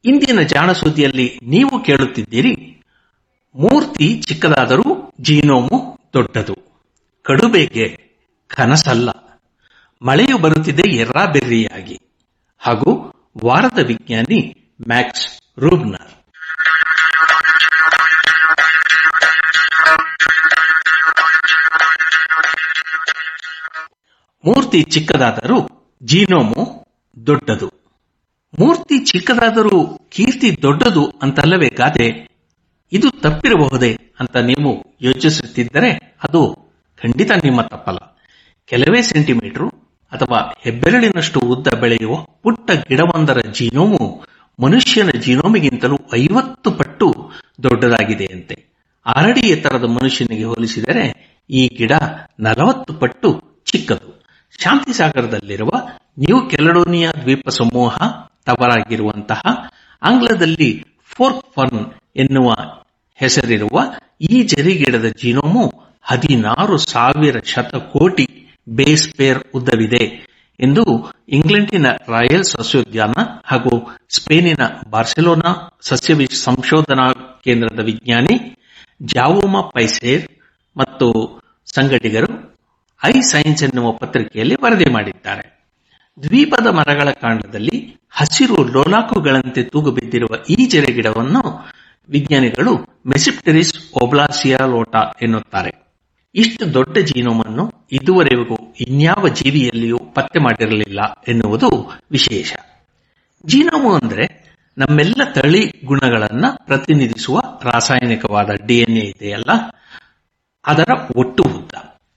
ಇಂದಿನ ಜಾಣ ಸುದ್ದಿಯಲ್ಲಿ ನೀವು ಕೇಳುತ್ತಿದ್ದೀರಿ ಮೂರ್ತಿ ಚಿಕ್ಕದಾದರೂ ಜೀನೋಮು ದೊಡ್ಡದು ಕಡುಬೇಗೆ ಕನಸಲ್ಲ ಮಳೆಯು ಬರುತ್ತಿದೆ ಎರ್ರಾಬೆರ್ರಿಯಾಗಿ ಹಾಗೂ ವಾರದ ವಿಜ್ಞಾನಿ ಮ್ಯಾಕ್ಸ್ ರೂಬ್ನರ್ ಮೂರ್ತಿ ಚಿಕ್ಕದಾದರೂ ಜೀನೋಮು ದೊಡ್ಡದು ಮೂರ್ತಿ ಚಿಕ್ಕದಾದರೂ ಕೀರ್ತಿ ದೊಡ್ಡದು ಅಂತಲ್ಲವೇ ಗಾದೆ ಇದು ತಪ್ಪಿರಬಹುದೇ ಅಂತ ನೀವು ಯೋಚಿಸುತ್ತಿದ್ದರೆ ಅದು ಖಂಡಿತ ನಿಮ್ಮ ತಪ್ಪಲ್ಲ ಕೆಲವೇ ಸೆಂಟಿಮೀಟರ್ ಅಥವಾ ಹೆಬ್ಬೆರಳಿನಷ್ಟು ಉದ್ದ ಬೆಳೆಯುವ ಪುಟ್ಟ ಗಿಡವೊಂದರ ಜೀನೋಮು ಮನುಷ್ಯನ ಜೀನೋಮಿಗಿಂತಲೂ ಐವತ್ತು ಪಟ್ಟು ದೊಡ್ಡದಾಗಿದೆಯಂತೆ ಆರಡಿ ಎತ್ತರದ ಮನುಷ್ಯನಿಗೆ ಹೋಲಿಸಿದರೆ ಈ ಗಿಡ ನಲವತ್ತು ಪಟ್ಟು ಚಿಕ್ಕದು ಶಾಂತಿ ಸಾಗರದಲ್ಲಿರುವ ನ್ಯೂ ಕೆಲಡೋನಿಯಾ ದ್ವೀಪ ಸಮೂಹ ತವರಾಗಿರುವಂತಹ ಆಂಗ್ಲದಲ್ಲಿ ಫೋರ್ಕ್ ಫರ್ನ್ ಎನ್ನುವ ಹೆಸರಿರುವ ಈ ಜರಿಗಿಡದ ಜೀನೋಮು ಹದಿನಾರು ಸಾವಿರ ಶತಕೋಟಿ ಬೇಸ್ ಪೇರ್ ಉದ್ದವಿದೆ ಎಂದು ಇಂಗ್ಲೆಂಡಿನ ರಾಯಲ್ ಸಸ್ಯೋದ್ಯಾನ ಹಾಗೂ ಸ್ಪೇನಿನ ಬಾರ್ಸೆಲೋನಾ ಸಸ್ಯ ಸಂಶೋಧನಾ ಕೇಂದ್ರದ ವಿಜ್ಞಾನಿ ಜಾವೋಮಾ ಪೈಸೇರ್ ಮತ್ತು ಸಂಗಡಿಗರು ಐ ಸೈನ್ಸ್ ಎನ್ನುವ ಪತ್ರಿಕೆಯಲ್ಲಿ ವರದಿ ಮಾಡಿದ್ದಾರೆ ದ್ವೀಪದ ಮರಗಳ ಕಾಂಡದಲ್ಲಿ ಹಸಿರು ಲೋಲಾಕುಗಳಂತೆ ತೂಗು ಬಿದ್ದಿರುವ ಈ ಜರೆಗಿಡವನ್ನು ವಿಜ್ಞಾನಿಗಳು ಮೆಸಿಪ್ಟೆರಿಸ್ ಒಬ್ಲಾಸಿಯಾ ಲೋಟ ಎನ್ನುತ್ತಾರೆ ಇಷ್ಟು ದೊಡ್ಡ ಜೀನೋಮನ್ನು ಇದುವರೆಗೂ ಇನ್ಯಾವ ಜೀವಿಯಲ್ಲಿಯೂ ಪತ್ತೆ ಮಾಡಿರಲಿಲ್ಲ ಎನ್ನುವುದು ವಿಶೇಷ ಜೀನೋಮು ಅಂದರೆ ನಮ್ಮೆಲ್ಲ ತಳಿ ಗುಣಗಳನ್ನ ಪ್ರತಿನಿಧಿಸುವ ರಾಸಾಯನಿಕವಾದ ಡಿಎನ್ಎ ಇದೆಯಲ್ಲ ಅದರ ಒಟ್ಟು ಉದ್ದ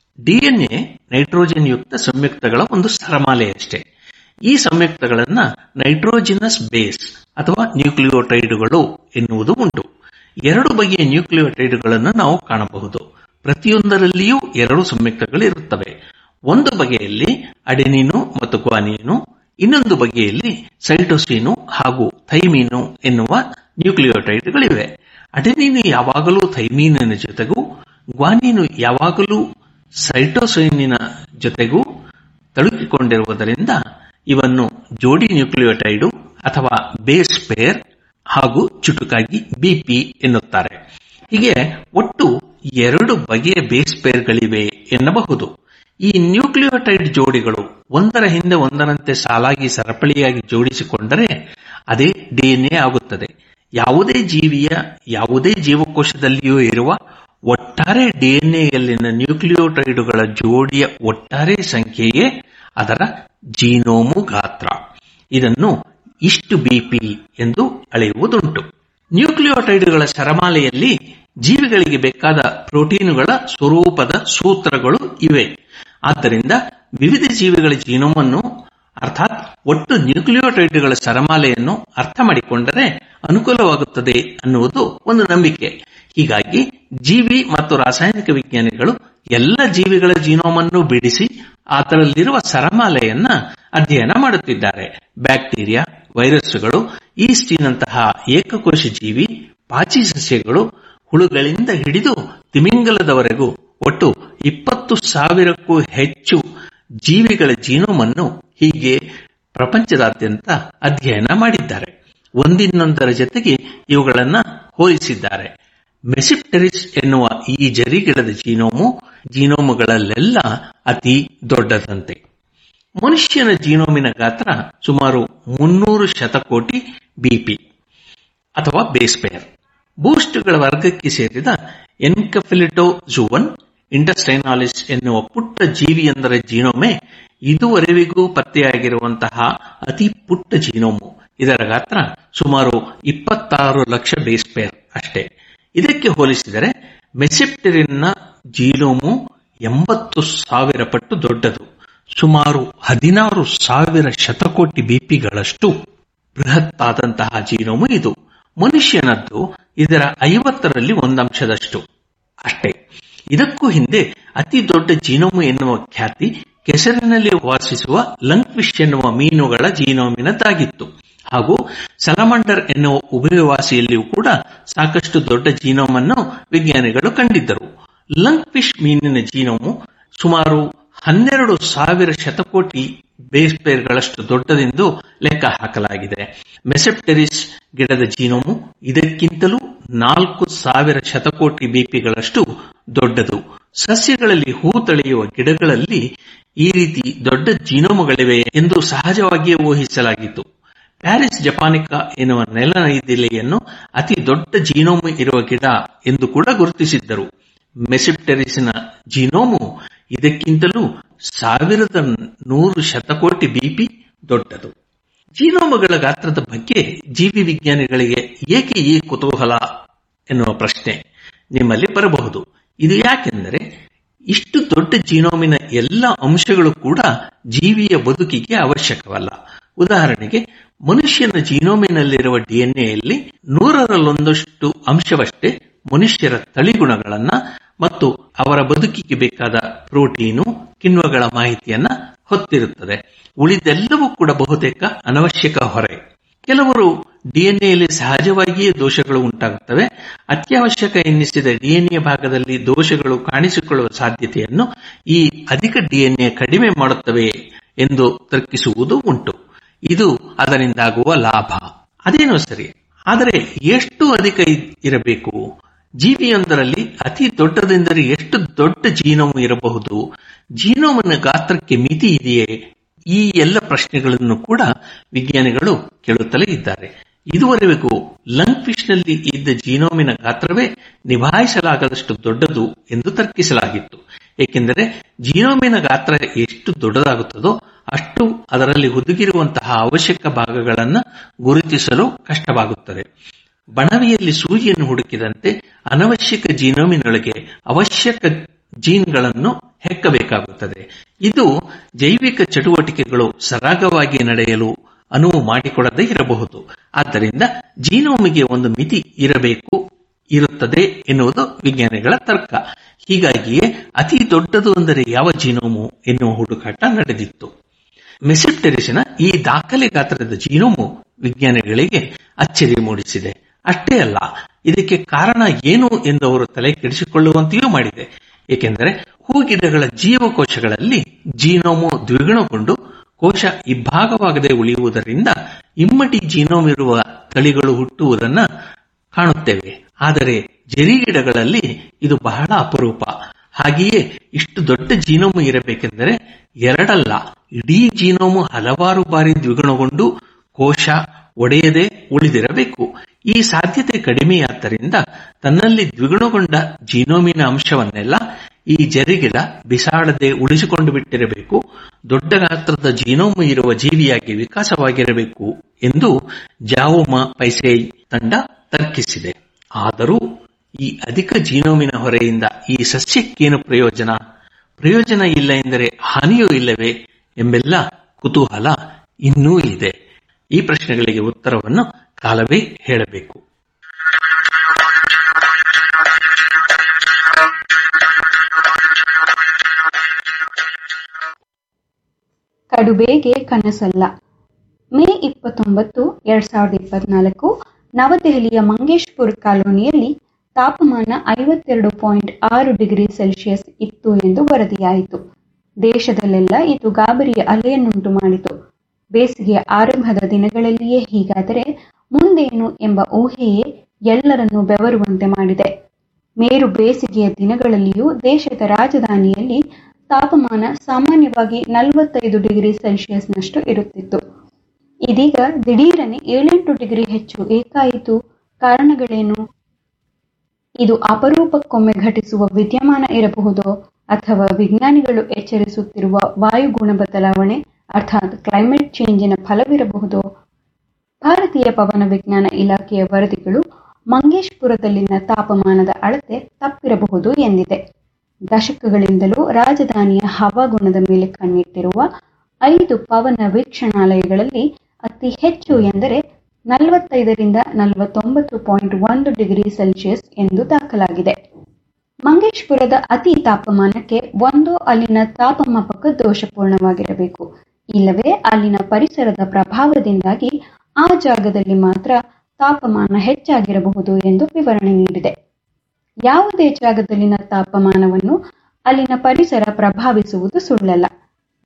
ಡಿಎನ್ಎ ನೈಟ್ರೋಜನ್ ಯುಕ್ತ ಸಂಯುಕ್ತಗಳ ಒಂದು ಸರಮಾಲೆಯಷ್ಟೇ ಈ ಸಂಯುಕ್ತಗಳನ್ನ ನೈಟ್ರೋಜಿನಸ್ ಬೇಸ್ ಅಥವಾ ನ್ಯೂಕ್ಲಿಯೋಟೈಡುಗಳು ಎನ್ನುವುದು ಉಂಟು ಎರಡು ಬಗೆಯ ನ್ಯೂಕ್ಲಿಯೋಟೈಡುಗಳನ್ನು ನಾವು ಕಾಣಬಹುದು ಪ್ರತಿಯೊಂದರಲ್ಲಿಯೂ ಎರಡು ಸಂಯುಕ್ತಗಳು ಇರುತ್ತವೆ ಒಂದು ಬಗೆಯಲ್ಲಿ ಅಡೆನೀನು ಮತ್ತು ಗ್ವಾನೀನು ಇನ್ನೊಂದು ಬಗೆಯಲ್ಲಿ ಸೈಟೋಸಿನು ಹಾಗೂ ಥೈಮೀನು ಎನ್ನುವ ನ್ಯೂಕ್ಲಿಯೋಟೈಡ್ಗಳಿವೆ ಅಡೆನೀನು ಯಾವಾಗಲೂ ಥೈಮೀನಿನ ಜೊತೆಗೂ ಗ್ವಾನೀನು ಯಾವಾಗಲೂ ಸೈಟೋಸೈನಿನ ಜೊತೆಗೂ ತಳುಕಿಕೊಂಡಿರುವುದರಿಂದ ಇವನ್ನು ಜೋಡಿ ನ್ಯೂಕ್ಲಿಯೋಟೈಡು ಅಥವಾ ಬೇಸ್ ಪೇರ್ ಹಾಗೂ ಚುಟುಕಾಗಿ ಬಿಪಿ ಎನ್ನುತ್ತಾರೆ ಹೀಗೆ ಒಟ್ಟು ಎರಡು ಬಗೆಯ ಬೇಸ್ ಪೇರ್ಗಳಿವೆ ಎನ್ನಬಹುದು ಈ ನ್ಯೂಕ್ಲಿಯೋಟೈಡ್ ಜೋಡಿಗಳು ಒಂದರ ಹಿಂದೆ ಒಂದರಂತೆ ಸಾಲಾಗಿ ಸರಪಳಿಯಾಗಿ ಜೋಡಿಸಿಕೊಂಡರೆ ಅದೇ ಡಿಎನ್ಎ ಆಗುತ್ತದೆ ಯಾವುದೇ ಜೀವಿಯ ಯಾವುದೇ ಜೀವಕೋಶದಲ್ಲಿಯೂ ಇರುವ ಒಟ್ಟಾರೆ ಡಿಎನ್ಎಯಲ್ಲಿನ ನ್ಯೂಕ್ಲಿಯೋಟೈಡುಗಳ ಜೋಡಿಯ ಒಟ್ಟಾರೆ ಸಂಖ್ಯೆಯೇ ಅದರ ಜೀನೋಮು ಗಾತ್ರ ಇದನ್ನು ಇಷ್ಟು ಬಿಪಿ ಎಂದು ಅಳೆಯುವುದುಂಟು ನ್ಯೂಕ್ಲಿಯೋಟೈಡುಗಳ ಸರಮಾಲೆಯಲ್ಲಿ ಜೀವಿಗಳಿಗೆ ಬೇಕಾದ ಪ್ರೋಟೀನುಗಳ ಸ್ವರೂಪದ ಸೂತ್ರಗಳು ಇವೆ ಆದ್ದರಿಂದ ವಿವಿಧ ಜೀವಿಗಳ ಜೀನೋಮನ್ನು ಅರ್ಥಾತ್ ಒಟ್ಟು ನ್ಯೂಕ್ಲಿಯೋಟೈಡ್ಗಳ ಸರಮಾಲೆಯನ್ನು ಅರ್ಥ ಮಾಡಿಕೊಂಡರೆ ಅನುಕೂಲವಾಗುತ್ತದೆ ಅನ್ನುವುದು ಒಂದು ನಂಬಿಕೆ ಹೀಗಾಗಿ ಜೀವಿ ಮತ್ತು ರಾಸಾಯನಿಕ ವಿಜ್ಞಾನಿಗಳು ಎಲ್ಲ ಜೀವಿಗಳ ಜೀನೋಮನ್ನು ಬಿಡಿಸಿ ಅದರಲ್ಲಿರುವ ಸರಮಾಲೆಯನ್ನ ಅಧ್ಯಯನ ಮಾಡುತ್ತಿದ್ದಾರೆ ಬ್ಯಾಕ್ಟೀರಿಯಾ ವೈರಸ್ಸುಗಳು ಈಸ್ಟಿನಂತಹ ಏಕಕೋಶ ಜೀವಿ ಪಾಚಿ ಸಸ್ಯಗಳು ಹುಳುಗಳಿಂದ ಹಿಡಿದು ತಿಮಿಂಗಲದವರೆಗೂ ಒಟ್ಟು ಇಪ್ಪತ್ತು ಸಾವಿರಕ್ಕೂ ಹೆಚ್ಚು ಜೀವಿಗಳ ಜೀನೋಮನ್ನು ಹೀಗೆ ಪ್ರಪಂಚದಾದ್ಯಂತ ಅಧ್ಯಯನ ಮಾಡಿದ್ದಾರೆ ಒಂದಿನ್ನೊಂದರ ಜೊತೆಗೆ ಇವುಗಳನ್ನ ಹೋಲಿಸಿದ್ದಾರೆ ಮೆಸಿಪ್ಟೆರಿಸ್ ಎನ್ನುವ ಈ ಜರಿಗಿಡದ ಜೀನೋಮು ಜೀನೋಮುಗಳಲ್ಲೆಲ್ಲ ಅತಿ ದೊಡ್ಡದಂತೆ ಮನುಷ್ಯನ ಜೀನೋಮಿನ ಗಾತ್ರ ಸುಮಾರು ಮುನ್ನೂರು ಶತಕೋಟಿ ಬಿಪಿ ಅಥವಾ ಬೇಸ್ಪೇರ್ ಬೂಸ್ಟ್ಗಳ ವರ್ಗಕ್ಕೆ ಸೇರಿದ ಎನ್ಕಫಿಲಿಟೋ ಜುವನ್ ಇಂಟಸ್ಟೈನಾಲಿಸ್ ಎನ್ನುವ ಪುಟ್ಟ ಜೀವಿಯೊಂದರ ಜೀನೋಮೆ ಇದುವರೆವಿಗೂ ಪತ್ತೆಯಾಗಿರುವಂತಹ ಅತಿ ಪುಟ್ಟ ಜೀನೋಮು ಇದರ ಗಾತ್ರ ಸುಮಾರು ಇಪ್ಪತ್ತಾರು ಲಕ್ಷ ಬೇಸ್ಪೇರ್ ಅಷ್ಟೇ ಇದಕ್ಕೆ ಹೋಲಿಸಿದರೆ ಮೆಸೆಪ್ಟೆರಿನ್ನ ಜೀನೋಮು ಎಂಬತ್ತು ಸಾವಿರ ಪಟ್ಟು ದೊಡ್ಡದು ಸುಮಾರು ಹದಿನಾರು ಸಾವಿರ ಶತಕೋಟಿ ಬಿಪಿಗಳಷ್ಟು ಬೃಹತ್ತಾದಂತಹ ಜೀನೋಮು ಇದು ಮನುಷ್ಯನದ್ದು ಇದರ ಐವತ್ತರಲ್ಲಿ ಒಂದಂಶದಷ್ಟು ಅಷ್ಟೇ ಇದಕ್ಕೂ ಹಿಂದೆ ಅತಿ ದೊಡ್ಡ ಜೀನೋಮು ಎನ್ನುವ ಖ್ಯಾತಿ ಕೆಸರಿನಲ್ಲಿ ವಾಸಿಸುವ ಲಂಕ್ವಿಶ್ ಎನ್ನುವ ಮೀನುಗಳ ಜೀನೋಮಿನದ್ದಾಗಿತ್ತು ಹಾಗೂ ಸಲಮಂಡರ್ ಎನ್ನುವ ಉಭಯವಾಸಿಯಲ್ಲಿಯೂ ಕೂಡ ಸಾಕಷ್ಟು ದೊಡ್ಡ ಜೀನೋಮನ್ನು ವಿಜ್ಞಾನಿಗಳು ಕಂಡಿದ್ದರು ಲಂಕ್ಫಿಶ್ ಮೀನಿನ ಜೀನೋಮು ಸುಮಾರು ಹನ್ನೆರಡು ಸಾವಿರ ಶತಕೋಟಿ ಬೇಸ್ ಪೇರ್ಗಳಷ್ಟು ದೊಡ್ಡದೆಂದು ಲೆಕ್ಕ ಹಾಕಲಾಗಿದೆ ಮೆಸೆಪ್ಟೆರಿಸ್ ಗಿಡದ ಜೀನೋಮು ಇದಕ್ಕಿಂತಲೂ ನಾಲ್ಕು ಸಾವಿರ ಶತಕೋಟಿ ಬಿಪಿಗಳಷ್ಟು ದೊಡ್ಡದು ಸಸ್ಯಗಳಲ್ಲಿ ಹೂ ತಳೆಯುವ ಗಿಡಗಳಲ್ಲಿ ಈ ರೀತಿ ದೊಡ್ಡ ಜೀನೋಮುಗಳಿವೆ ಎಂದು ಸಹಜವಾಗಿಯೇ ಊಹಿಸಲಾಗಿತ್ತು ಪ್ಯಾರಿಸ್ ಜಪಾನಿಕಾ ಎನ್ನುವ ನೆಲನೈದಿಲೆಯನ್ನು ಅತಿ ದೊಡ್ಡ ಜೀನೋಮು ಇರುವ ಗಿಡ ಎಂದು ಕೂಡ ಗುರುತಿಸಿದ್ದರು ಮೆಸಿಪ್ಟೆರಿಸಿನ ಜೀನೋಮು ಇದಕ್ಕಿಂತಲೂ ಸಾವಿರದ ನೂರು ಶತಕೋಟಿ ಬಿಪಿ ದೊಡ್ಡದು ಜೀನೋಮುಗಳ ಗಾತ್ರದ ಬಗ್ಗೆ ಜೀವಿ ವಿಜ್ಞಾನಿಗಳಿಗೆ ಏಕೆ ಈ ಕುತೂಹಲ ಎನ್ನುವ ಪ್ರಶ್ನೆ ನಿಮ್ಮಲ್ಲಿ ಬರಬಹುದು ಇದು ಯಾಕೆಂದರೆ ಇಷ್ಟು ದೊಡ್ಡ ಜೀನೋಮಿನ ಎಲ್ಲ ಅಂಶಗಳು ಕೂಡ ಜೀವಿಯ ಬದುಕಿಗೆ ಅವಶ್ಯಕವಲ್ಲ ಉದಾಹರಣೆಗೆ ಮನುಷ್ಯನ ಜೀನೋಮಿನಲ್ಲಿರುವ ಡಿಎನ್ಎಯಲ್ಲಿ ನೂರರಲ್ಲೊಂದಷ್ಟು ಅಂಶವಷ್ಟೇ ಮನುಷ್ಯರ ತಳಿಗುಣಗಳನ್ನ ಮತ್ತು ಅವರ ಬದುಕಿಗೆ ಬೇಕಾದ ಪ್ರೋಟೀನು ಕಿಣ್ವಗಳ ಮಾಹಿತಿಯನ್ನ ಹೊತ್ತಿರುತ್ತದೆ ಉಳಿದೆಲ್ಲವೂ ಕೂಡ ಬಹುತೇಕ ಅನವಶ್ಯಕ ಹೊರೆ ಕೆಲವರು ಡಿಎನ್ಎಯಲ್ಲಿ ಸಹಜವಾಗಿಯೇ ದೋಷಗಳು ಉಂಟಾಗುತ್ತವೆ ಅತ್ಯವಶ್ಯಕ ಎನ್ನಿಸಿದ ಡಿಎನ್ಎ ಭಾಗದಲ್ಲಿ ದೋಷಗಳು ಕಾಣಿಸಿಕೊಳ್ಳುವ ಸಾಧ್ಯತೆಯನ್ನು ಈ ಅಧಿಕ ಡಿಎನ್ಎ ಕಡಿಮೆ ಮಾಡುತ್ತವೆ ಎಂದು ತರ್ಕಿಸುವುದು ಉಂಟು ಇದು ಅದರಿಂದಾಗುವ ಲಾಭ ಅದೇನೋ ಸರಿ ಆದರೆ ಎಷ್ಟು ಅಧಿಕ ಇರಬೇಕು ಜೀವಿಯೊಂದರಲ್ಲಿ ಅತಿ ದೊಡ್ಡದೆಂದರೆ ಎಷ್ಟು ದೊಡ್ಡ ಜೀನೋಮು ಇರಬಹುದು ಜೀನೋಮನ ಗಾತ್ರಕ್ಕೆ ಮಿತಿ ಇದೆಯೇ ಈ ಎಲ್ಲ ಪ್ರಶ್ನೆಗಳನ್ನು ಕೂಡ ವಿಜ್ಞಾನಿಗಳು ಕೇಳುತ್ತಲೇ ಇದ್ದಾರೆ ಇದುವರೆಗೂ ಲಂಗ್ ಫಿಶ್ನಲ್ಲಿ ಇದ್ದ ಜೀನೋಮಿನ ಗಾತ್ರವೇ ನಿಭಾಯಿಸಲಾಗದಷ್ಟು ದೊಡ್ಡದು ಎಂದು ತರ್ಕಿಸಲಾಗಿತ್ತು ಏಕೆಂದರೆ ಜೀನೋಮಿನ ಗಾತ್ರ ಎಷ್ಟು ದೊಡ್ಡದಾಗುತ್ತದೋ ಅಷ್ಟು ಅದರಲ್ಲಿ ಹುದುಗಿರುವಂತಹ ಅವಶ್ಯಕ ಭಾಗಗಳನ್ನು ಗುರುತಿಸಲು ಕಷ್ಟವಾಗುತ್ತದೆ ಬಣವೆಯಲ್ಲಿ ಸೂಜಿಯನ್ನು ಹುಡುಕಿದಂತೆ ಅನವಶ್ಯಕ ಜೀನೋಮಿನೊಳಗೆ ಅವಶ್ಯಕ ಜೀನ್ಗಳನ್ನು ಹೆಕ್ಕಬೇಕಾಗುತ್ತದೆ ಇದು ಜೈವಿಕ ಚಟುವಟಿಕೆಗಳು ಸರಾಗವಾಗಿ ನಡೆಯಲು ಅನುವು ಮಾಡಿಕೊಡದೇ ಇರಬಹುದು ಆದ್ದರಿಂದ ಜೀನೋಮಿಗೆ ಒಂದು ಮಿತಿ ಇರಬೇಕು ಇರುತ್ತದೆ ಎನ್ನುವುದು ವಿಜ್ಞಾನಿಗಳ ತರ್ಕ ಹೀಗಾಗಿಯೇ ಅತಿ ದೊಡ್ಡದು ಅಂದರೆ ಯಾವ ಜೀನೋಮು ಎನ್ನುವ ಹುಡುಕಾಟ ನಡೆದಿತ್ತು ಮೆಸೆಪ್ಟೆರಿಸಿನ ಈ ದಾಖಲೆ ಗಾತ್ರದ ಜೀನೋಮು ವಿಜ್ಞಾನಿಗಳಿಗೆ ಅಚ್ಚರಿ ಮೂಡಿಸಿದೆ ಅಷ್ಟೇ ಅಲ್ಲ ಇದಕ್ಕೆ ಕಾರಣ ಏನು ಎಂದು ಅವರು ತಲೆ ಕೆಡಿಸಿಕೊಳ್ಳುವಂತೆಯೂ ಮಾಡಿದೆ ಏಕೆಂದರೆ ಹೂಗಿಡಗಳ ಜೀವಕೋಶಗಳಲ್ಲಿ ಜೀನೋಮು ದ್ವಿಗುಣಗೊಂಡು ಕೋಶ ಇಬ್ಬಾಗವಾಗದೆ ಉಳಿಯುವುದರಿಂದ ಇಮ್ಮಡಿ ಜೀನೋಮ್ ಇರುವ ತಳಿಗಳು ಹುಟ್ಟುವುದನ್ನು ಕಾಣುತ್ತೇವೆ ಆದರೆ ಜರಿಗಿಡಗಳಲ್ಲಿ ಇದು ಬಹಳ ಅಪರೂಪ ಹಾಗೆಯೇ ಇಷ್ಟು ದೊಡ್ಡ ಜೀನೋಮು ಇರಬೇಕೆಂದರೆ ಎರಡಲ್ಲ ಇಡೀ ಜೀನೋಮು ಹಲವಾರು ಬಾರಿ ದ್ವಿಗುಣಗೊಂಡು ಕೋಶ ಒಡೆಯದೆ ಉಳಿದಿರಬೇಕು ಈ ಸಾಧ್ಯತೆ ಕಡಿಮೆಯಾದ್ದರಿಂದ ತನ್ನಲ್ಲಿ ದ್ವಿಗುಣಗೊಂಡ ಜೀನೋಮಿನ ಅಂಶವನ್ನೆಲ್ಲ ಈ ಜರಿಗಿಡ ಬಿಸಾಡದೆ ಉಳಿಸಿಕೊಂಡು ಬಿಟ್ಟಿರಬೇಕು ದೊಡ್ಡ ಗಾತ್ರದ ಜೀನೋಮು ಇರುವ ಜೀವಿಯಾಗಿ ವಿಕಾಸವಾಗಿರಬೇಕು ಎಂದು ಜಾವೋಮ ಪೈಸೆ ತಂಡ ತರ್ಕಿಸಿದೆ ಆದರೂ ಈ ಅಧಿಕ ಜೀನೋಮಿನ ಹೊರೆಯಿಂದ ಈ ಸಸ್ಯಕ್ಕೇನು ಪ್ರಯೋಜನ ಪ್ರಯೋಜನ ಇಲ್ಲ ಎಂದರೆ ಹಾನಿಯೂ ಇಲ್ಲವೇ ಎಂಬೆಲ್ಲ ಕುತೂಹಲ ಇನ್ನೂ ಇದೆ ಈ ಪ್ರಶ್ನೆಗಳಿಗೆ ಉತ್ತರವನ್ನು ಕಾಲವೇ ಹೇಳಬೇಕು ಕಡುಬೇಗೆ ಕನಸಲ್ಲ ಮೇ ಇಪ್ಪತ್ತೊಂಬತ್ತು ಎರಡ್ ಸಾವಿರದ ಇಪ್ಪತ್ನಾಲ್ಕು ನವದೆಹಲಿಯ ಮಂಗೇಶ್ಪುರ್ ಕಾಲೋನಿಯಲ್ಲಿ ತಾಪಮಾನ ಐವತ್ತೆರಡು ಪಾಯಿಂಟ್ ಆರು ಡಿಗ್ರಿ ಸೆಲ್ಸಿಯಸ್ ಇತ್ತು ಎಂದು ವರದಿಯಾಯಿತು ದೇಶದಲ್ಲೆಲ್ಲ ಇದು ಗಾಬರಿಯ ಅಲೆಯನ್ನುಂಟು ಮಾಡಿತು ಬೇಸಿಗೆಯ ಆರಂಭದ ದಿನಗಳಲ್ಲಿಯೇ ಹೀಗಾದರೆ ಮುಂದೇನು ಎಂಬ ಊಹೆಯೇ ಎಲ್ಲರನ್ನೂ ಬೆವರುವಂತೆ ಮಾಡಿದೆ ಮೇರು ಬೇಸಿಗೆಯ ದಿನಗಳಲ್ಲಿಯೂ ದೇಶದ ರಾಜಧಾನಿಯಲ್ಲಿ ತಾಪಮಾನ ಸಾಮಾನ್ಯವಾಗಿ ನಲವತ್ತೈದು ಡಿಗ್ರಿ ಸೆಲ್ಸಿಯಸ್ನಷ್ಟು ಇರುತ್ತಿತ್ತು ಇದೀಗ ದಿಢೀರನೆ ಏಳೆಂಟು ಡಿಗ್ರಿ ಹೆಚ್ಚು ಏಕಾಯಿತು ಕಾರಣಗಳೇನು ಇದು ಅಪರೂಪಕ್ಕೊಮ್ಮೆ ಘಟಿಸುವ ವಿದ್ಯಮಾನ ಇರಬಹುದೋ ಅಥವಾ ವಿಜ್ಞಾನಿಗಳು ಎಚ್ಚರಿಸುತ್ತಿರುವ ವಾಯುಗುಣ ಬದಲಾವಣೆ ಅರ್ಥಾತ್ ಕ್ಲೈಮೇಟ್ ಚೇಂಜಿನ ಫಲವಿರಬಹುದೋ ಭಾರತೀಯ ಪವನ ವಿಜ್ಞಾನ ಇಲಾಖೆಯ ವರದಿಗಳು ಮಂಗೇಶ್ಪುರದಲ್ಲಿನ ತಾಪಮಾನದ ಅಳತೆ ತಪ್ಪಿರಬಹುದು ಎಂದಿದೆ ದಶಕಗಳಿಂದಲೂ ರಾಜಧಾನಿಯ ಹವಾಗುಣದ ಮೇಲೆ ಕಣ್ಣಿಟ್ಟಿರುವ ಐದು ಪವನ ವೀಕ್ಷಣಾಲಯಗಳಲ್ಲಿ ಅತಿ ಹೆಚ್ಚು ಎಂದರೆ ನಲವತ್ತೈದರಿಂದ ನಲವತ್ತೊಂಬತ್ತು ಪಾಯಿಂಟ್ ಒಂದು ಡಿಗ್ರಿ ಸೆಲ್ಸಿಯಸ್ ಎಂದು ದಾಖಲಾಗಿದೆ ಮಂಗೇಶ್ಪುರದ ಅತಿ ತಾಪಮಾನಕ್ಕೆ ಒಂದು ಅಲ್ಲಿನ ತಾಪಮಾಪಕ ದೋಷಪೂರ್ಣವಾಗಿರಬೇಕು ಇಲ್ಲವೇ ಅಲ್ಲಿನ ಪರಿಸರದ ಪ್ರಭಾವದಿಂದಾಗಿ ಆ ಜಾಗದಲ್ಲಿ ಮಾತ್ರ ತಾಪಮಾನ ಹೆಚ್ಚಾಗಿರಬಹುದು ಎಂದು ವಿವರಣೆ ನೀಡಿದೆ ಯಾವುದೇ ಜಾಗದಲ್ಲಿನ ತಾಪಮಾನವನ್ನು ಅಲ್ಲಿನ ಪರಿಸರ ಪ್ರಭಾವಿಸುವುದು ಸುಳ್ಳಲ್ಲ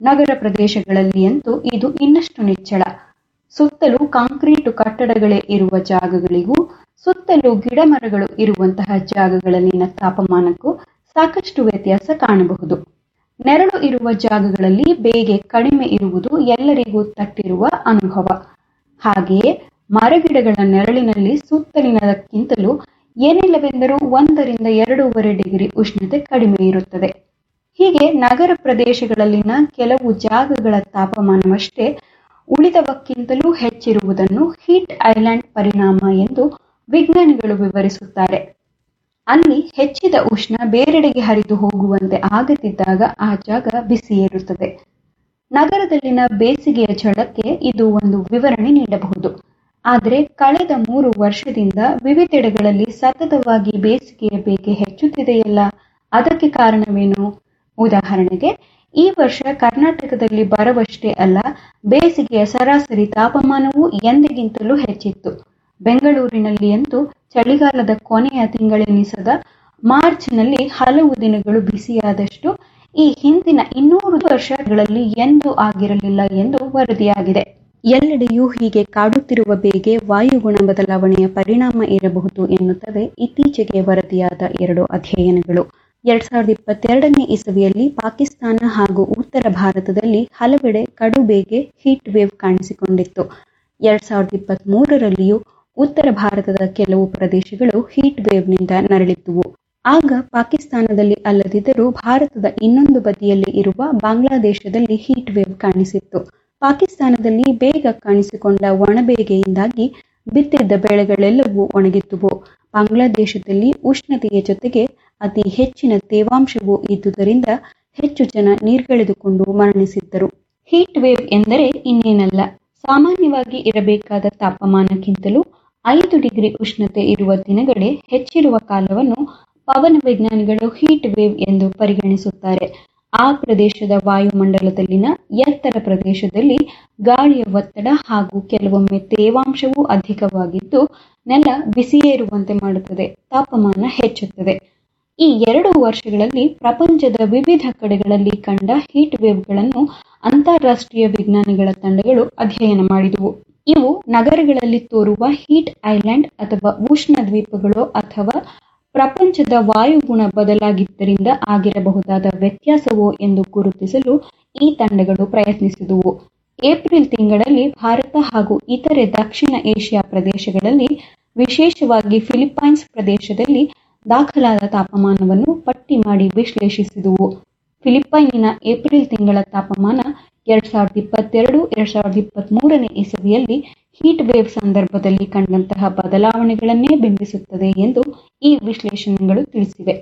ನಗರ ಪ್ರದೇಶಗಳಲ್ಲಿ ಅಂತೂ ಇದು ಇನ್ನಷ್ಟು ನಿಚ್ಚಳ ಸುತ್ತಲೂ ಕಾಂಕ್ರೀಟು ಕಟ್ಟಡಗಳೇ ಇರುವ ಜಾಗಗಳಿಗೂ ಸುತ್ತಲೂ ಗಿಡಮರಗಳು ಇರುವಂತಹ ಜಾಗಗಳಲ್ಲಿನ ತಾಪಮಾನಕ್ಕೂ ಸಾಕಷ್ಟು ವ್ಯತ್ಯಾಸ ಕಾಣಬಹುದು ನೆರಳು ಇರುವ ಜಾಗಗಳಲ್ಲಿ ಬೇಗೆ ಕಡಿಮೆ ಇರುವುದು ಎಲ್ಲರಿಗೂ ತಟ್ಟಿರುವ ಅನುಭವ ಹಾಗೆಯೇ ಮರಗಿಡಗಳ ನೆರಳಿನಲ್ಲಿ ಸುತ್ತಲಿನದಕ್ಕಿಂತಲೂ ಏನಿಲ್ಲವೆಂದರೂ ಒಂದರಿಂದ ಎರಡೂವರೆ ಡಿಗ್ರಿ ಉಷ್ಣತೆ ಕಡಿಮೆ ಇರುತ್ತದೆ ಹೀಗೆ ನಗರ ಪ್ರದೇಶಗಳಲ್ಲಿನ ಕೆಲವು ಜಾಗಗಳ ತಾಪಮಾನವಷ್ಟೇ ಉಳಿದವಕ್ಕಿಂತಲೂ ಹೆಚ್ಚಿರುವುದನ್ನು ಹೀಟ್ ಐಲ್ಯಾಂಡ್ ಪರಿಣಾಮ ಎಂದು ವಿಜ್ಞಾನಿಗಳು ವಿವರಿಸುತ್ತಾರೆ ಅಲ್ಲಿ ಹೆಚ್ಚಿದ ಉಷ್ಣ ಬೇರೆಡೆಗೆ ಹರಿದು ಹೋಗುವಂತೆ ಆಗದಿದ್ದಾಗ ಆ ಜಾಗ ಬಿಸಿಯೇರುತ್ತದೆ ನಗರದಲ್ಲಿನ ಬೇಸಿಗೆಯ ಝಳಕ್ಕೆ ಇದು ಒಂದು ವಿವರಣೆ ನೀಡಬಹುದು ಆದರೆ ಕಳೆದ ಮೂರು ವರ್ಷದಿಂದ ವಿವಿಧೆಡೆಗಳಲ್ಲಿ ಸತತವಾಗಿ ಬೇಸಿಗೆಯ ಬೇಗೆ ಹೆಚ್ಚುತ್ತಿದೆಯಲ್ಲ ಅದಕ್ಕೆ ಕಾರಣವೇನು ಉದಾಹರಣೆಗೆ ಈ ವರ್ಷ ಕರ್ನಾಟಕದಲ್ಲಿ ಬರವಷ್ಟೇ ಅಲ್ಲ ಬೇಸಿಗೆಯ ಸರಾಸರಿ ತಾಪಮಾನವೂ ಎಂದಿಗಿಂತಲೂ ಹೆಚ್ಚಿತ್ತು ಬೆಂಗಳೂರಿನಲ್ಲಿ ಅಂತೂ ಚಳಿಗಾಲದ ಕೊನೆಯ ತಿಂಗಳೆನಿಸದ ಮಾರ್ಚ್ನಲ್ಲಿ ಹಲವು ದಿನಗಳು ಬಿಸಿಯಾದಷ್ಟು ಈ ಹಿಂದಿನ ಇನ್ನೂರು ವರ್ಷಗಳಲ್ಲಿ ಎಂದೂ ಆಗಿರಲಿಲ್ಲ ಎಂದು ವರದಿಯಾಗಿದೆ ಎಲ್ಲೆಡೆಯೂ ಹೀಗೆ ಕಾಡುತ್ತಿರುವ ಬೇಗೆ ವಾಯುಗುಣ ಬದಲಾವಣೆಯ ಪರಿಣಾಮ ಇರಬಹುದು ಎನ್ನುತ್ತವೆ ಇತ್ತೀಚೆಗೆ ವರದಿಯಾದ ಎರಡು ಅಧ್ಯಯನಗಳು ಎರಡ್ ಸಾವಿರದ ಇಪ್ಪತ್ತೆರಡನೇ ಇಸವಿಯಲ್ಲಿ ಪಾಕಿಸ್ತಾನ ಹಾಗೂ ಉತ್ತರ ಭಾರತದಲ್ಲಿ ಹಲವೆಡೆ ಕಡು ಬೇಗೆ ಹೀಟ್ ವೇವ್ ಕಾಣಿಸಿಕೊಂಡಿತ್ತು ಎರಡ್ ಸಾವಿರದ ಇಪ್ಪತ್ತ್ ಮೂರರಲ್ಲಿಯೂ ಉತ್ತರ ಭಾರತದ ಕೆಲವು ಪ್ರದೇಶಗಳು ಹೀಟ್ ವೇವ್ನಿಂದ ನರಳಿದ್ದುವು ಆಗ ಪಾಕಿಸ್ತಾನದಲ್ಲಿ ಅಲ್ಲದಿದ್ದರೂ ಭಾರತದ ಇನ್ನೊಂದು ಬದಿಯಲ್ಲಿ ಇರುವ ಬಾಂಗ್ಲಾದೇಶದಲ್ಲಿ ಹೀಟ್ ವೇವ್ ಕಾಣಿಸಿತ್ತು ಪಾಕಿಸ್ತಾನದಲ್ಲಿ ಬೇಗ ಕಾಣಿಸಿಕೊಂಡ ಒಣಬೇಗೆಯಿಂದಾಗಿ ಬಿತ್ತಿದ್ದ ಬೆಳೆಗಳೆಲ್ಲವೂ ಒಣಗಿದ್ದುವು ಬಾಂಗ್ಲಾದೇಶದಲ್ಲಿ ಉಷ್ಣತೆಯ ಜೊತೆಗೆ ಅತಿ ಹೆಚ್ಚಿನ ತೇವಾಂಶವೂ ಇದ್ದುದರಿಂದ ಹೆಚ್ಚು ಜನ ನೀರ್ಗೆಳೆದುಕೊಂಡು ಮರಣಿಸಿದ್ದರು ಹೀಟ್ ವೇವ್ ಎಂದರೆ ಇನ್ನೇನಲ್ಲ ಸಾಮಾನ್ಯವಾಗಿ ಇರಬೇಕಾದ ತಾಪಮಾನಕ್ಕಿಂತಲೂ ಐದು ಡಿಗ್ರಿ ಉಷ್ಣತೆ ಇರುವ ದಿನಗಳೇ ಹೆಚ್ಚಿರುವ ಕಾಲವನ್ನು ಪವನ ವಿಜ್ಞಾನಿಗಳು ಹೀಟ್ ವೇವ್ ಎಂದು ಪರಿಗಣಿಸುತ್ತಾರೆ ಆ ಪ್ರದೇಶದ ವಾಯುಮಂಡಲದಲ್ಲಿನ ಎತ್ತರ ಪ್ರದೇಶದಲ್ಲಿ ಗಾಳಿಯ ಒತ್ತಡ ಹಾಗೂ ಕೆಲವೊಮ್ಮೆ ತೇವಾಂಶವೂ ಅಧಿಕವಾಗಿದ್ದು ನೆಲ ಬಿಸಿಯೇರುವಂತೆ ಮಾಡುತ್ತದೆ ತಾಪಮಾನ ಹೆಚ್ಚುತ್ತದೆ ಈ ಎರಡು ವರ್ಷಗಳಲ್ಲಿ ಪ್ರಪಂಚದ ವಿವಿಧ ಕಡೆಗಳಲ್ಲಿ ಕಂಡ ಹೀಟ್ ವೇವ್ಗಳನ್ನು ಅಂತಾರಾಷ್ಟ್ರೀಯ ವಿಜ್ಞಾನಿಗಳ ತಂಡಗಳು ಅಧ್ಯಯನ ಮಾಡಿದುವು ಇವು ನಗರಗಳಲ್ಲಿ ತೋರುವ ಹೀಟ್ ಐಲ್ಯಾಂಡ್ ಅಥವಾ ಉಷ್ಣ ದ್ವೀಪಗಳು ಅಥವಾ ಪ್ರಪಂಚದ ವಾಯುಗುಣ ಬದಲಾಗಿದ್ದರಿಂದ ಆಗಿರಬಹುದಾದ ವ್ಯತ್ಯಾಸವೋ ಎಂದು ಗುರುತಿಸಲು ಈ ತಂಡಗಳು ಪ್ರಯತ್ನಿಸಿದುವು ಏಪ್ರಿಲ್ ತಿಂಗಳಲ್ಲಿ ಭಾರತ ಹಾಗೂ ಇತರೆ ದಕ್ಷಿಣ ಏಷ್ಯಾ ಪ್ರದೇಶಗಳಲ್ಲಿ ವಿಶೇಷವಾಗಿ ಫಿಲಿಪೈನ್ಸ್ ಪ್ರದೇಶದಲ್ಲಿ ದಾಖಲಾದ ತಾಪಮಾನವನ್ನು ಪಟ್ಟಿ ಮಾಡಿ ವಿಶ್ಲೇಷಿಸಿದುವು ಫಿಲಿಪೈನಿನ ಏಪ್ರಿಲ್ ತಿಂಗಳ ತಾಪಮಾನ ಎರಡ್ ಸಾವಿರದ ಇಪ್ಪತ್ತೆರಡು ಎರಡ್ ಸಾವಿರದ ಇಪ್ಪತ್ತ್ ಮೂರನೇ ಇಸವಿಯಲ್ಲಿ ಹೀಟ್ ವೇವ್ ಸಂದರ್ಭದಲ್ಲಿ ಕಂಡಂತಹ ಬದಲಾವಣೆಗಳನ್ನೇ ಬಿಂಬಿಸುತ್ತದೆ ಎಂದು ಈ ವಿಶ್ಲೇಷಣೆಗಳು ತಿಳಿಸಿವೆ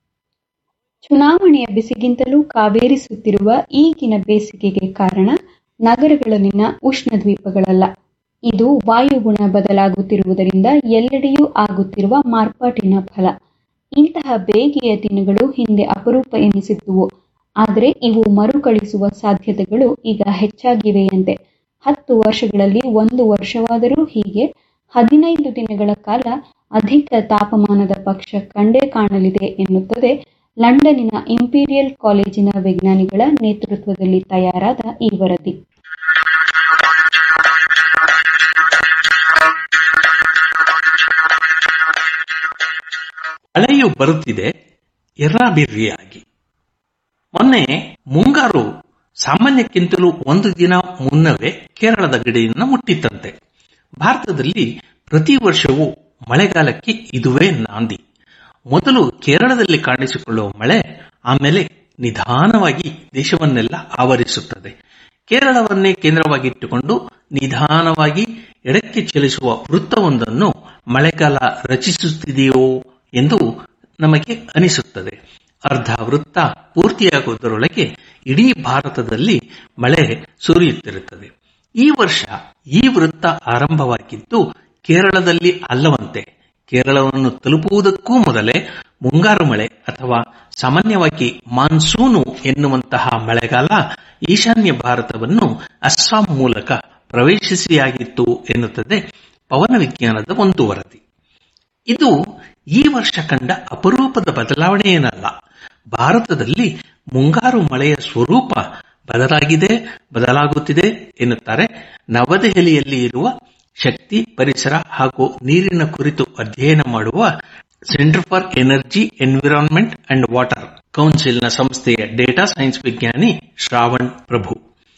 ಚುನಾವಣೆಯ ಬಿಸಿಗಿಂತಲೂ ಕಾವೇರಿಸುತ್ತಿರುವ ಈಗಿನ ಬೇಸಿಗೆಗೆ ಕಾರಣ ನಗರಗಳಲ್ಲಿನ ಉಷ್ಣ ದ್ವೀಪಗಳಲ್ಲ ಇದು ವಾಯುಗುಣ ಬದಲಾಗುತ್ತಿರುವುದರಿಂದ ಎಲ್ಲೆಡೆಯೂ ಆಗುತ್ತಿರುವ ಮಾರ್ಪಾಟಿನ ಫಲ ಇಂತಹ ಬೇಗೆಯ ದಿನಗಳು ಹಿಂದೆ ಅಪರೂಪ ಎನಿಸಿದ್ದುವು ಆದರೆ ಇವು ಮರುಕಳಿಸುವ ಸಾಧ್ಯತೆಗಳು ಈಗ ಹೆಚ್ಚಾಗಿವೆಯಂತೆ ಹತ್ತು ವರ್ಷಗಳಲ್ಲಿ ಒಂದು ವರ್ಷವಾದರೂ ಹೀಗೆ ಹದಿನೈದು ದಿನಗಳ ಕಾಲ ಅಧಿಕ ತಾಪಮಾನದ ಪಕ್ಷ ಕಂಡೇ ಕಾಣಲಿದೆ ಎನ್ನುತ್ತದೆ ಲಂಡನ್ನಿನ ಇಂಪೀರಿಯಲ್ ಕಾಲೇಜಿನ ವಿಜ್ಞಾನಿಗಳ ನೇತೃತ್ವದಲ್ಲಿ ತಯಾರಾದ ಈ ವರದಿ ಮಳೆಯು ಬರುತ್ತಿದೆ ಎರ್ರಾಬಿರ್ರಿಯಾಗಿ ಮೊನ್ನೆ ಮುಂಗಾರು ಸಾಮಾನ್ಯಕ್ಕಿಂತಲೂ ಒಂದು ದಿನ ಮುನ್ನವೇ ಕೇರಳದ ಗಡಿಯನ್ನು ಮುಟ್ಟಿತ್ತಂತೆ ಭಾರತದಲ್ಲಿ ಪ್ರತಿ ವರ್ಷವೂ ಮಳೆಗಾಲಕ್ಕೆ ಇದುವೇ ನಾಂದಿ ಮೊದಲು ಕೇರಳದಲ್ಲಿ ಕಾಣಿಸಿಕೊಳ್ಳುವ ಮಳೆ ಆಮೇಲೆ ನಿಧಾನವಾಗಿ ದೇಶವನ್ನೆಲ್ಲ ಆವರಿಸುತ್ತದೆ ಕೇರಳವನ್ನೇ ಕೇಂದ್ರವಾಗಿಟ್ಟುಕೊಂಡು ನಿಧಾನವಾಗಿ ಎಡಕ್ಕೆ ಚಲಿಸುವ ವೃತ್ತವೊಂದನ್ನು ಮಳೆಗಾಲ ರಚಿಸುತ್ತಿದೆಯೋ ಎಂದು ನಮಗೆ ಅನಿಸುತ್ತದೆ ಅರ್ಧ ವೃತ್ತ ಪೂರ್ತಿಯಾಗುವುದರೊಳಗೆ ಇಡೀ ಭಾರತದಲ್ಲಿ ಮಳೆ ಸುರಿಯುತ್ತಿರುತ್ತದೆ ಈ ವರ್ಷ ಈ ವೃತ್ತ ಆರಂಭವಾಗಿದ್ದು ಕೇರಳದಲ್ಲಿ ಅಲ್ಲವಂತೆ ಕೇರಳವನ್ನು ತಲುಪುವುದಕ್ಕೂ ಮೊದಲೇ ಮುಂಗಾರು ಮಳೆ ಅಥವಾ ಸಾಮಾನ್ಯವಾಗಿ ಮಾನ್ಸೂನು ಎನ್ನುವಂತಹ ಮಳೆಗಾಲ ಈಶಾನ್ಯ ಭಾರತವನ್ನು ಅಸ್ಸಾಂ ಮೂಲಕ ಪ್ರವೇಶಿಸಿಯಾಗಿತ್ತು ಎನ್ನುತ್ತದೆ ಪವನ ವಿಜ್ಞಾನದ ಒಂದು ವರದಿ ಇದು ಈ ವರ್ಷ ಕಂಡ ಅಪರೂಪದ ಬದಲಾವಣೆಯೇನಲ್ಲ ಭಾರತದಲ್ಲಿ ಮುಂಗಾರು ಮಳೆಯ ಸ್ವರೂಪ ಬದಲಾಗಿದೆ ಬದಲಾಗುತ್ತಿದೆ ಎನ್ನುತ್ತಾರೆ ನವದೆಹಲಿಯಲ್ಲಿ ಇರುವ ಶಕ್ತಿ ಪರಿಸರ ಹಾಗೂ ನೀರಿನ ಕುರಿತು ಅಧ್ಯಯನ ಮಾಡುವ centre for energy environment and water ಕೌನ್ಸಿಲ್ನ ಸಂಸ್ಥೆಯ ಡೇಟಾ ಸೈನ್ಸ್ ವಿಜ್ಞಾನಿ ಶ್ರಾವಣ್ ಪ್ರಭು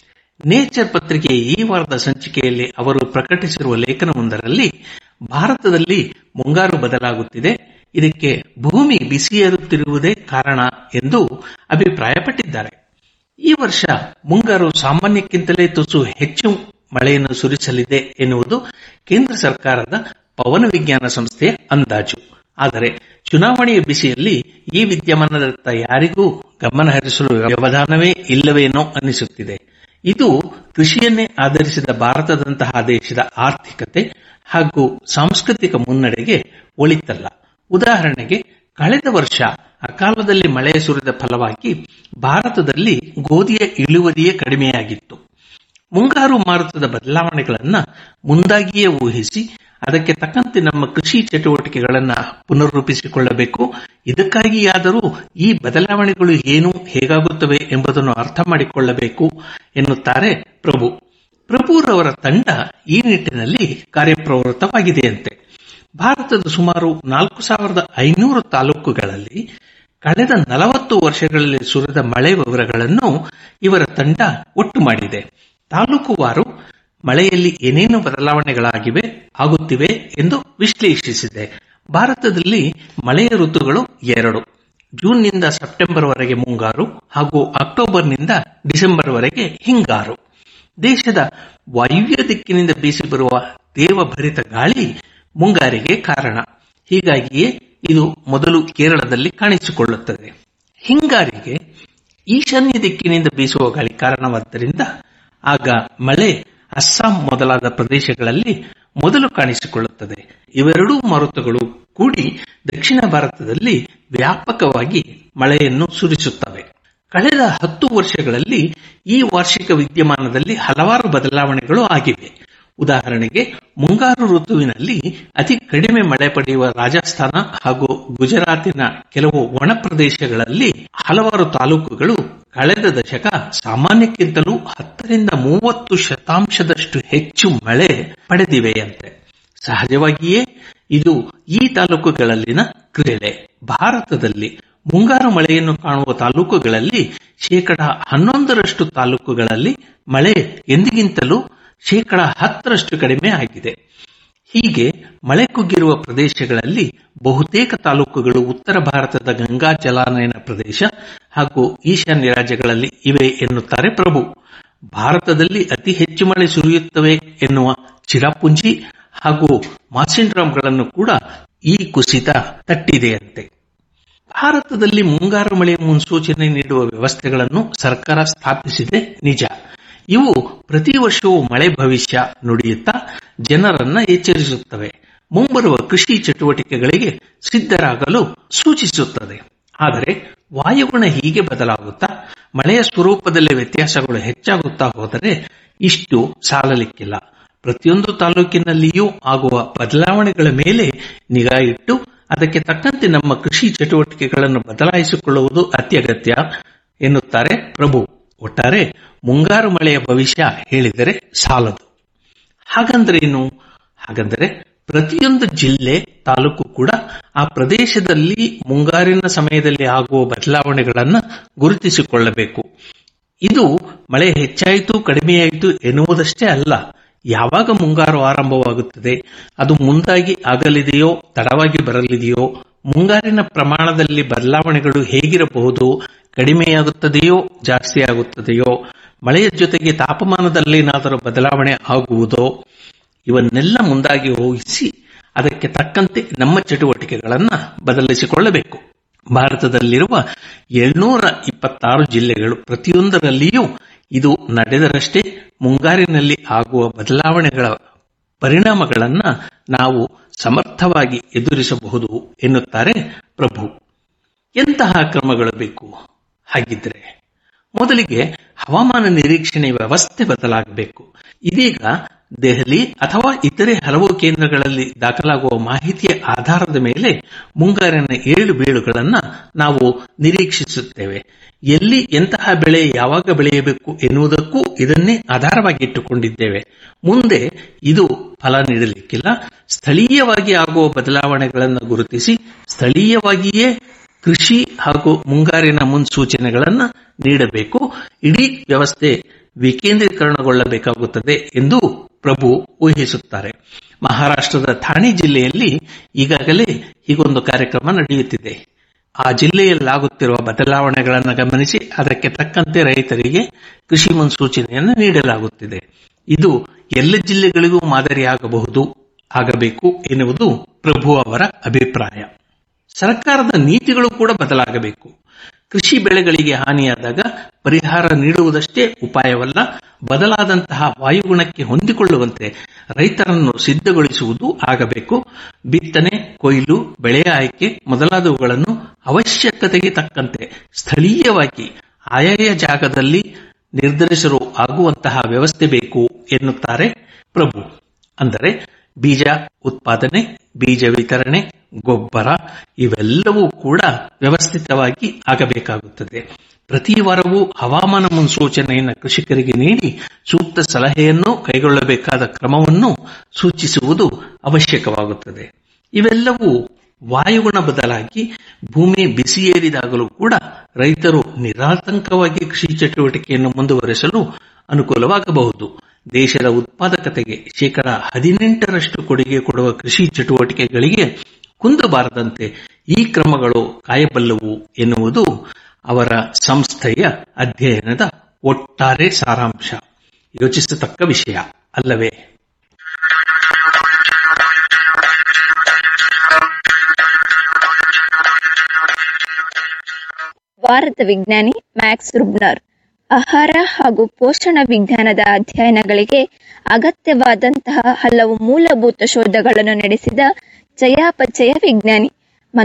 ನೇಚರ್ ಪತ್ರಿಕೆಯ ಈ ವಾರದ ಸಂಚಿಕೆಯಲ್ಲಿ ಅವರು ಪ್ರಕಟಿಸಿರುವ ಲೇಖನವೊಂದರಲ್ಲಿ ಭಾರತದಲ್ಲಿ ಮುಂಗಾರು ಬದಲಾಗುತ್ತಿದೆ ಇದಕ್ಕೆ ಭೂಮಿ ಬಿಸಿಯೇರುತ್ತಿರುವುದೇ ಕಾರಣ ಎಂದು ಅಭಿಪ್ರಾಯಪಟ್ಟಿದ್ದಾರೆ ಈ ವರ್ಷ ಮುಂಗಾರು ಸಾಮಾನ್ಯಕ್ಕಿಂತಲೇ ತುಸು ಹೆಚ್ಚು ಮಳೆಯನ್ನು ಸುರಿಸಲಿದೆ ಎನ್ನುವುದು ಕೇಂದ್ರ ಸರ್ಕಾರದ ಪವನ ವಿಜ್ಞಾನ ಸಂಸ್ಥೆಯ ಅಂದಾಜು ಆದರೆ ಚುನಾವಣೆಯ ಬಿಸಿಯಲ್ಲಿ ಈ ವಿದ್ಯಮಾನದತ್ತ ಯಾರಿಗೂ ಗಮನ ಹರಿಸಲು ವ್ಯವಧಾನವೇ ಇಲ್ಲವೇನೋ ಅನ್ನಿಸುತ್ತಿದೆ ಇದು ಕೃಷಿಯನ್ನೇ ಆಧರಿಸಿದ ಭಾರತದಂತಹ ದೇಶದ ಆರ್ಥಿಕತೆ ಹಾಗೂ ಸಾಂಸ್ಕೃತಿಕ ಮುನ್ನಡೆಗೆ ಒಳಿತಲ್ಲ ಉದಾಹರಣೆಗೆ ಕಳೆದ ವರ್ಷ ಅಕಾಲದಲ್ಲಿ ಮಳೆ ಸುರಿದ ಫಲವಾಗಿ ಭಾರತದಲ್ಲಿ ಗೋಧಿಯ ಇಳುವರಿಯೇ ಕಡಿಮೆಯಾಗಿತ್ತು ಮುಂಗಾರು ಮಾರುತದ ಬದಲಾವಣೆಗಳನ್ನು ಮುಂದಾಗಿಯೇ ಊಹಿಸಿ ಅದಕ್ಕೆ ತಕ್ಕಂತೆ ನಮ್ಮ ಕೃಷಿ ಚಟುವಟಿಕೆಗಳನ್ನು ಪುನರ್ರೂಪಿಸಿಕೊಳ್ಳಬೇಕು ಇದಕ್ಕಾಗಿಯಾದರೂ ಈ ಬದಲಾವಣೆಗಳು ಏನು ಹೇಗಾಗುತ್ತವೆ ಎಂಬುದನ್ನು ಅರ್ಥ ಮಾಡಿಕೊಳ್ಳಬೇಕು ಎನ್ನುತ್ತಾರೆ ಪ್ರಭು ಪ್ರಭುರವರ ತಂಡ ಈ ನಿಟ್ಟಿನಲ್ಲಿ ಕಾರ್ಯಪ್ರವೃತ್ತವಾಗಿದೆಯಂತೆ ಭಾರತದ ಸುಮಾರು ನಾಲ್ಕು ಸಾವಿರದ ಐನೂರು ತಾಲೂಕುಗಳಲ್ಲಿ ಕಳೆದ ನಲವತ್ತು ವರ್ಷಗಳಲ್ಲಿ ಸುರಿದ ಮಳೆ ವಿವರಗಳನ್ನು ಇವರ ತಂಡ ಒಟ್ಟು ಮಾಡಿದೆ ತಾಲೂಕುವಾರು ಮಳೆಯಲ್ಲಿ ಏನೇನು ಬದಲಾವಣೆಗಳಾಗಿವೆ ಆಗುತ್ತಿವೆ ಎಂದು ವಿಶ್ಲೇಷಿಸಿದೆ ಭಾರತದಲ್ಲಿ ಮಳೆಯ ಋತುಗಳು ಎರಡು ಜೂನ್ನಿಂದ ಸೆಪ್ಟೆಂಬರ್ವರೆಗೆ ಮುಂಗಾರು ಹಾಗೂ ಅಕ್ಟೋಬರ್ನಿಂದ ಡಿಸೆಂಬರ್ವರೆಗೆ ಹಿಂಗಾರು ದೇಶದ ವಾಯುವ್ಯ ದಿಕ್ಕಿನಿಂದ ಬೀಸಿ ಬರುವ ತೇವಭರಿತ ಗಾಳಿ ಮುಂಗಾರಿಗೆ ಕಾರಣ ಹೀಗಾಗಿಯೇ ಇದು ಮೊದಲು ಕೇರಳದಲ್ಲಿ ಕಾಣಿಸಿಕೊಳ್ಳುತ್ತದೆ ಹಿಂಗಾರಿಗೆ ಈಶಾನ್ಯ ದಿಕ್ಕಿನಿಂದ ಬೀಸುವ ಗಾಳಿ ಕಾರಣವಾದ್ದರಿಂದ ಆಗ ಮಳೆ ಅಸ್ಸಾಂ ಮೊದಲಾದ ಪ್ರದೇಶಗಳಲ್ಲಿ ಮೊದಲು ಕಾಣಿಸಿಕೊಳ್ಳುತ್ತದೆ ಇವೆರಡೂ ಮಾರುತಗಳು ಕೂಡಿ ದಕ್ಷಿಣ ಭಾರತದಲ್ಲಿ ವ್ಯಾಪಕವಾಗಿ ಮಳೆಯನ್ನು ಸುರಿಸುತ್ತವೆ ಕಳೆದ ಹತ್ತು ವರ್ಷಗಳಲ್ಲಿ ಈ ವಾರ್ಷಿಕ ವಿದ್ಯಮಾನದಲ್ಲಿ ಹಲವಾರು ಬದಲಾವಣೆಗಳು ಆಗಿವೆ ಉದಾಹರಣೆಗೆ ಮುಂಗಾರು ಋತುವಿನಲ್ಲಿ ಅತಿ ಕಡಿಮೆ ಮಳೆ ಪಡೆಯುವ ರಾಜಸ್ಥಾನ ಹಾಗೂ ಗುಜರಾತಿನ ಕೆಲವು ಒಣ ಪ್ರದೇಶಗಳಲ್ಲಿ ಹಲವಾರು ತಾಲೂಕುಗಳು ಕಳೆದ ದಶಕ ಸಾಮಾನ್ಯಕ್ಕಿಂತಲೂ ಹತ್ತರಿಂದ ಮೂವತ್ತು ಶತಾಂಶದಷ್ಟು ಹೆಚ್ಚು ಮಳೆ ಪಡೆದಿವೆಯಂತೆ ಸಹಜವಾಗಿಯೇ ಇದು ಈ ತಾಲೂಕುಗಳಲ್ಲಿನ ಕ್ರೀಡೆ ಭಾರತದಲ್ಲಿ ಮುಂಗಾರು ಮಳೆಯನ್ನು ಕಾಣುವ ತಾಲೂಕುಗಳಲ್ಲಿ ಶೇಕಡ ಹನ್ನೊಂದರಷ್ಟು ತಾಲೂಕುಗಳಲ್ಲಿ ಮಳೆ ಎಂದಿಗಿಂತಲೂ ಶೇಕಡ ಹತ್ತರಷ್ಟು ಕಡಿಮೆ ಆಗಿದೆ ಹೀಗೆ ಮಳೆ ಕುಗ್ಗಿರುವ ಪ್ರದೇಶಗಳಲ್ಲಿ ಬಹುತೇಕ ತಾಲೂಕುಗಳು ಉತ್ತರ ಭಾರತದ ಗಂಗಾ ಜಲಾನಯನ ಪ್ರದೇಶ ಹಾಗೂ ಈಶಾನ್ಯ ರಾಜ್ಯಗಳಲ್ಲಿ ಇವೆ ಎನ್ನುತ್ತಾರೆ ಪ್ರಭು ಭಾರತದಲ್ಲಿ ಅತಿ ಹೆಚ್ಚು ಮಳೆ ಸುರಿಯುತ್ತವೆ ಎನ್ನುವ ಚಿರಾಪುಂಜಿ ಹಾಗೂ ಮಾಸಿಂಡ್ರಾಮ್ಗಳನ್ನು ಕೂಡ ಈ ಕುಸಿತ ತಟ್ಟಿದೆಯಂತೆ ಭಾರತದಲ್ಲಿ ಮುಂಗಾರು ಮಳೆಯ ಮುನ್ಸೂಚನೆ ನೀಡುವ ವ್ಯವಸ್ಥೆಗಳನ್ನು ಸರ್ಕಾರ ಸ್ಥಾಪಿಸಿದೆ ನಿಜ ಇವು ಪ್ರತಿ ವರ್ಷವೂ ಮಳೆ ಭವಿಷ್ಯ ನುಡಿಯುತ್ತಾ ಜನರನ್ನ ಎಚ್ಚರಿಸುತ್ತವೆ ಮುಂಬರುವ ಕೃಷಿ ಚಟುವಟಿಕೆಗಳಿಗೆ ಸಿದ್ಧರಾಗಲು ಸೂಚಿಸುತ್ತದೆ ಆದರೆ ವಾಯುಗುಣ ಹೀಗೆ ಬದಲಾಗುತ್ತಾ ಮಳೆಯ ಸ್ವರೂಪದಲ್ಲಿ ವ್ಯತ್ಯಾಸಗಳು ಹೆಚ್ಚಾಗುತ್ತಾ ಹೋದರೆ ಇಷ್ಟು ಸಾಲಲಿಕ್ಕಿಲ್ಲ ಪ್ರತಿಯೊಂದು ತಾಲೂಕಿನಲ್ಲಿಯೂ ಆಗುವ ಬದಲಾವಣೆಗಳ ಮೇಲೆ ನಿಗಾ ಇಟ್ಟು ಅದಕ್ಕೆ ತಕ್ಕಂತೆ ನಮ್ಮ ಕೃಷಿ ಚಟುವಟಿಕೆಗಳನ್ನು ಬದಲಾಯಿಸಿಕೊಳ್ಳುವುದು ಅತ್ಯಗತ್ಯ ಎನ್ನುತ್ತಾರೆ ಪ್ರಭು ಒಟ್ಟಾರೆ ಮುಂಗಾರು ಮಳೆಯ ಭವಿಷ್ಯ ಹೇಳಿದರೆ ಸಾಲದು ಹಾಗಂದ್ರೇನು ಹಾಗಂದರೆ ಪ್ರತಿಯೊಂದು ಜಿಲ್ಲೆ ತಾಲೂಕು ಕೂಡ ಆ ಪ್ರದೇಶದಲ್ಲಿ ಮುಂಗಾರಿನ ಸಮಯದಲ್ಲಿ ಆಗುವ ಬದಲಾವಣೆಗಳನ್ನು ಗುರುತಿಸಿಕೊಳ್ಳಬೇಕು ಇದು ಮಳೆ ಹೆಚ್ಚಾಯಿತು ಕಡಿಮೆಯಾಯಿತು ಎನ್ನುವುದಷ್ಟೇ ಅಲ್ಲ ಯಾವಾಗ ಮುಂಗಾರು ಆರಂಭವಾಗುತ್ತದೆ ಅದು ಮುಂದಾಗಿ ಆಗಲಿದೆಯೋ ತಡವಾಗಿ ಬರಲಿದೆಯೋ ಮುಂಗಾರಿನ ಪ್ರಮಾಣದಲ್ಲಿ ಬದಲಾವಣೆಗಳು ಹೇಗಿರಬಹುದು ಕಡಿಮೆಯಾಗುತ್ತದೆಯೋ ಜಾಸ್ತಿಯಾಗುತ್ತದೆಯೋ ಮಳೆಯ ಜೊತೆಗೆ ತಾಪಮಾನದಲ್ಲೇನಾದರೂ ಬದಲಾವಣೆ ಆಗುವುದೋ ಇವನ್ನೆಲ್ಲ ಮುಂದಾಗಿ ಊಹಿಸಿ ಅದಕ್ಕೆ ತಕ್ಕಂತೆ ನಮ್ಮ ಚಟುವಟಿಕೆಗಳನ್ನು ಬದಲಿಸಿಕೊಳ್ಳಬೇಕು ಭಾರತದಲ್ಲಿರುವ ಏಳ್ನೂರ ಇಪ್ಪತ್ತಾರು ಜಿಲ್ಲೆಗಳು ಪ್ರತಿಯೊಂದರಲ್ಲಿಯೂ ಇದು ನಡೆದರಷ್ಟೇ ಮುಂಗಾರಿನಲ್ಲಿ ಆಗುವ ಬದಲಾವಣೆಗಳ ಪರಿಣಾಮಗಳನ್ನು ನಾವು ಸಮರ್ಥವಾಗಿ ಎದುರಿಸಬಹುದು ಎನ್ನುತ್ತಾರೆ ಪ್ರಭು ಎಂತಹ ಕ್ರಮಗಳು ಬೇಕು ಹಾಗಿದ್ರೆ ಮೊದಲಿಗೆ ಹವಾಮಾನ ನಿರೀಕ್ಷಣೆ ವ್ಯವಸ್ಥೆ ಬದಲಾಗಬೇಕು ಇದೀಗ ದೆಹಲಿ ಅಥವಾ ಇತರೆ ಹಲವು ಕೇಂದ್ರಗಳಲ್ಲಿ ದಾಖಲಾಗುವ ಮಾಹಿತಿಯ ಆಧಾರದ ಮೇಲೆ ಮುಂಗಾರಿನ ಏಳು ಬೀಳುಗಳನ್ನು ನಾವು ನಿರೀಕ್ಷಿಸುತ್ತೇವೆ ಎಲ್ಲಿ ಎಂತಹ ಬೆಳೆ ಯಾವಾಗ ಬೆಳೆಯಬೇಕು ಎನ್ನುವುದಕ್ಕೂ ಇದನ್ನೇ ಆಧಾರವಾಗಿಟ್ಟುಕೊಂಡಿದ್ದೇವೆ ಮುಂದೆ ಇದು ಫಲ ನೀಡಲಿಕ್ಕಿಲ್ಲ ಸ್ಥಳೀಯವಾಗಿ ಆಗುವ ಬದಲಾವಣೆಗಳನ್ನು ಗುರುತಿಸಿ ಸ್ಥಳೀಯವಾಗಿಯೇ ಕೃಷಿ ಹಾಗೂ ಮುಂಗಾರಿನ ಮುನ್ಸೂಚನೆಗಳನ್ನು ನೀಡಬೇಕು ಇಡೀ ವ್ಯವಸ್ಥೆ ವಿಕೇಂದ್ರೀಕರಣಗೊಳ್ಳಬೇಕಾಗುತ್ತದೆ ಎಂದು ಪ್ರಭು ಊಹಿಸುತ್ತಾರೆ ಮಹಾರಾಷ್ಟ್ರದ ಥಾಣೆ ಜಿಲ್ಲೆಯಲ್ಲಿ ಈಗಾಗಲೇ ಹೀಗೊಂದು ಕಾರ್ಯಕ್ರಮ ನಡೆಯುತ್ತಿದೆ ಆ ಜಿಲ್ಲೆಯಲ್ಲಾಗುತ್ತಿರುವ ಬದಲಾವಣೆಗಳನ್ನು ಗಮನಿಸಿ ಅದಕ್ಕೆ ತಕ್ಕಂತೆ ರೈತರಿಗೆ ಕೃಷಿ ಮುನ್ಸೂಚನೆಯನ್ನು ನೀಡಲಾಗುತ್ತಿದೆ ಇದು ಎಲ್ಲ ಜಿಲ್ಲೆಗಳಿಗೂ ಮಾದರಿಯಾಗಬಹುದು ಆಗಬೇಕು ಎನ್ನುವುದು ಪ್ರಭು ಅವರ ಅಭಿಪ್ರಾಯ ಸರ್ಕಾರದ ನೀತಿಗಳು ಕೂಡ ಬದಲಾಗಬೇಕು ಕೃಷಿ ಬೆಳೆಗಳಿಗೆ ಹಾನಿಯಾದಾಗ ಪರಿಹಾರ ನೀಡುವುದಷ್ಟೇ ಉಪಾಯವಲ್ಲ ಬದಲಾದಂತಹ ವಾಯುಗುಣಕ್ಕೆ ಹೊಂದಿಕೊಳ್ಳುವಂತೆ ರೈತರನ್ನು ಸಿದ್ಧಗೊಳಿಸುವುದು ಆಗಬೇಕು ಬಿತ್ತನೆ ಕೊಯ್ಲು ಬೆಳೆಯ ಆಯ್ಕೆ ಮೊದಲಾದವುಗಳನ್ನು ಅವಶ್ಯಕತೆಗೆ ತಕ್ಕಂತೆ ಸ್ಥಳೀಯವಾಗಿ ಆಯಾಯ ಜಾಗದಲ್ಲಿ ನಿರ್ಧರಿಸಲು ಆಗುವಂತಹ ವ್ಯವಸ್ಥೆ ಬೇಕು ಎನ್ನುತ್ತಾರೆ ಪ್ರಭು ಅಂದರೆ ಬೀಜ ಉತ್ಪಾದನೆ ಬೀಜ ವಿತರಣೆ ಗೊಬ್ಬರ ಇವೆಲ್ಲವೂ ಕೂಡ ವ್ಯವಸ್ಥಿತವಾಗಿ ಆಗಬೇಕಾಗುತ್ತದೆ ಪ್ರತಿ ವಾರವೂ ಹವಾಮಾನ ಮುನ್ಸೂಚನೆಯನ್ನು ಕೃಷಿಕರಿಗೆ ನೀಡಿ ಸೂಕ್ತ ಸಲಹೆಯನ್ನು ಕೈಗೊಳ್ಳಬೇಕಾದ ಕ್ರಮವನ್ನು ಸೂಚಿಸುವುದು ಅವಶ್ಯಕವಾಗುತ್ತದೆ ಇವೆಲ್ಲವೂ ವಾಯುಗುಣ ಬದಲಾಗಿ ಭೂಮಿ ಬಿಸಿಯೇರಿದಾಗಲೂ ಕೂಡ ರೈತರು ನಿರಾತಂಕವಾಗಿ ಕೃಷಿ ಚಟುವಟಿಕೆಯನ್ನು ಮುಂದುವರೆಸಲು ಅನುಕೂಲವಾಗಬಹುದು ದೇಶದ ಉತ್ಪಾದಕತೆಗೆ ಶೇಕಡ ಹದಿನೆಂಟರಷ್ಟು ಕೊಡುಗೆ ಕೊಡುವ ಕೃಷಿ ಚಟುವಟಿಕೆಗಳಿಗೆ ಕುಂದಬಾರದಂತೆ ಈ ಕ್ರಮಗಳು ಕಾಯಬಲ್ಲವು ಎನ್ನುವುದು ಅವರ ಸಂಸ್ಥೆಯ ಅಧ್ಯಯನದ ಒಟ್ಟಾರೆ ಸಾರಾಂಶ ಯೋಚಿಸತಕ್ಕ ವಿಷಯ ಅಲ್ಲವೇ ಭಾರತ ವಿಜ್ಞಾನಿ ಮ್ಯಾಕ್ಸ್ ರುಬ್ನರ್ ಆಹಾರ ಹಾಗೂ ಪೋಷಣ ವಿಜ್ಞಾನದ ಅಧ್ಯಯನಗಳಿಗೆ ಅಗತ್ಯವಾದಂತಹ ಹಲವು ಮೂಲಭೂತ ಶೋಧಗಳನ್ನು ನಡೆಸಿದ ಚಯಾಪಚಯ ವಿಜ್ಞಾನಿ